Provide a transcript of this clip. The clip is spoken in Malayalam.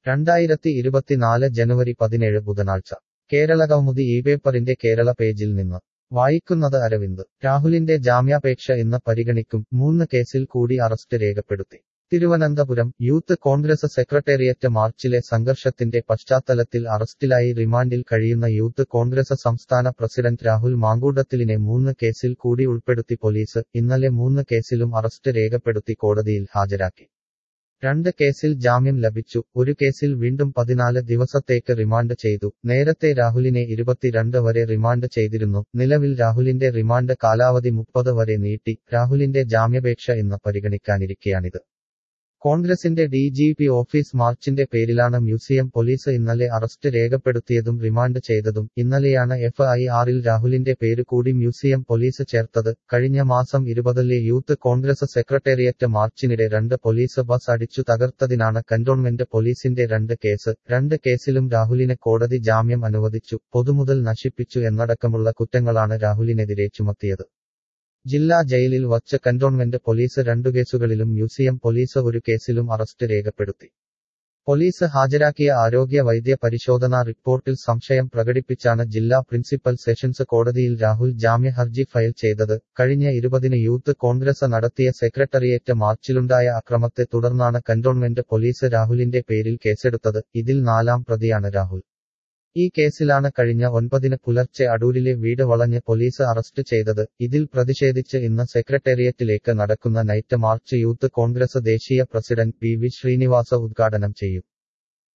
രണ്ടായിരത്തി ഇരുപത്തിനാല് ജനുവരി പതിനേഴ് ബുധനാഴ്ച കേരള കൗമുദി ഈ പേപ്പറിന്റെ കേരള പേജിൽ നിന്ന് വായിക്കുന്നത് അരവിന്ദ് രാഹുലിന്റെ ജാമ്യാപേക്ഷ ഇന്ന് പരിഗണിക്കും മൂന്ന് കേസിൽ കൂടി അറസ്റ്റ് രേഖപ്പെടുത്തി തിരുവനന്തപുരം യൂത്ത് കോൺഗ്രസ് സെക്രട്ടേറിയറ്റ് മാർച്ചിലെ സംഘർഷത്തിന്റെ പശ്ചാത്തലത്തിൽ അറസ്റ്റിലായി റിമാൻഡിൽ കഴിയുന്ന യൂത്ത് കോൺഗ്രസ് സംസ്ഥാന പ്രസിഡന്റ് രാഹുൽ മാങ്കൂട്ടത്തിലിനെ മൂന്ന് കേസിൽ കൂടി ഉൾപ്പെടുത്തി പോലീസ് ഇന്നലെ മൂന്ന് കേസിലും അറസ്റ്റ് രേഖപ്പെടുത്തി കോടതിയിൽ ഹാജരാക്കി രണ്ട് കേസിൽ ജാമ്യം ലഭിച്ചു ഒരു കേസിൽ വീണ്ടും പതിനാല് ദിവസത്തേക്ക് റിമാൻഡ് ചെയ്തു നേരത്തെ രാഹുലിനെ ഇരുപത്തിരണ്ട് വരെ റിമാൻഡ് ചെയ്തിരുന്നു നിലവിൽ രാഹുലിന്റെ റിമാൻഡ് കാലാവധി മുപ്പത് വരെ നീട്ടി രാഹുലിന്റെ ജാമ്യപേക്ഷ ഇന്ന് പരിഗണിക്കാനിരിക്കെയാണിത് കോൺഗ്രസിന്റെ ഡി ജി പി ഓഫീസ് മാർച്ചിന്റെ പേരിലാണ് മ്യൂസിയം പോലീസ് ഇന്നലെ അറസ്റ്റ് രേഖപ്പെടുത്തിയതും റിമാൻഡ് ചെയ്തതും ഇന്നലെയാണ് എഫ് ഐ ആറിൽ രാഹുലിന്റെ പേര് കൂടി മ്യൂസിയം പോലീസ് ചേർത്തത് കഴിഞ്ഞ മാസം ഇരുപതിലെ യൂത്ത് കോൺഗ്രസ് സെക്രട്ടേറിയറ്റ് മാർച്ചിനിടെ രണ്ട് പോലീസ് ബസ് അടിച്ചു തകർത്തതിനാണ് കന്റോൺമെന്റ് പോലീസിന്റെ രണ്ട് കേസ് രണ്ട് കേസിലും രാഹുലിന് കോടതി ജാമ്യം അനുവദിച്ചു പൊതുമുതൽ നശിപ്പിച്ചു എന്നടക്കമുള്ള കുറ്റങ്ങളാണ് രാഹുലിനെതിരെ ചുമത്തിയത് ജില്ലാ ജയിലിൽ വച്ച് കന്റോൺമെന്റ് പോലീസ് രണ്ടു കേസുകളിലും മ്യൂസിയം പോലീസ് ഒരു കേസിലും അറസ്റ്റ് രേഖപ്പെടുത്തി പോലീസ് ഹാജരാക്കിയ ആരോഗ്യ വൈദ്യ പരിശോധനാ റിപ്പോർട്ടിൽ സംശയം പ്രകടിപ്പിച്ചാണ് ജില്ലാ പ്രിൻസിപ്പൽ സെഷൻസ് കോടതിയിൽ രാഹുൽ ജാമ്യ ഹർജി ഫയൽ ചെയ്തത് കഴിഞ്ഞ ഇരുപതിന് യൂത്ത് കോൺഗ്രസ് നടത്തിയ സെക്രട്ടറിയേറ്റ് മാർച്ചിലുണ്ടായ അക്രമത്തെ തുടർന്നാണ് കന്റോൺമെന്റ് പോലീസ് രാഹുലിന്റെ പേരിൽ കേസെടുത്തത് ഇതിൽ നാലാം പ്രതിയാണ് രാഹുൽ ഈ കേസിലാണ് കഴിഞ്ഞ ഒൻപതിന് പുലർച്ചെ അടൂരിലെ വീട് വളഞ്ഞ് പോലീസ് അറസ്റ്റ് ചെയ്തത് ഇതിൽ പ്രതിഷേധിച്ച് ഇന്ന് സെക്രട്ടേറിയറ്റിലേക്ക് നടക്കുന്ന നൈറ്റ് മാർച്ച് യൂത്ത് കോൺഗ്രസ് ദേശീയ പ്രസിഡന്റ് പി വി ശ്രീനിവാസ ഉദ്ഘാടനം ചെയ്യും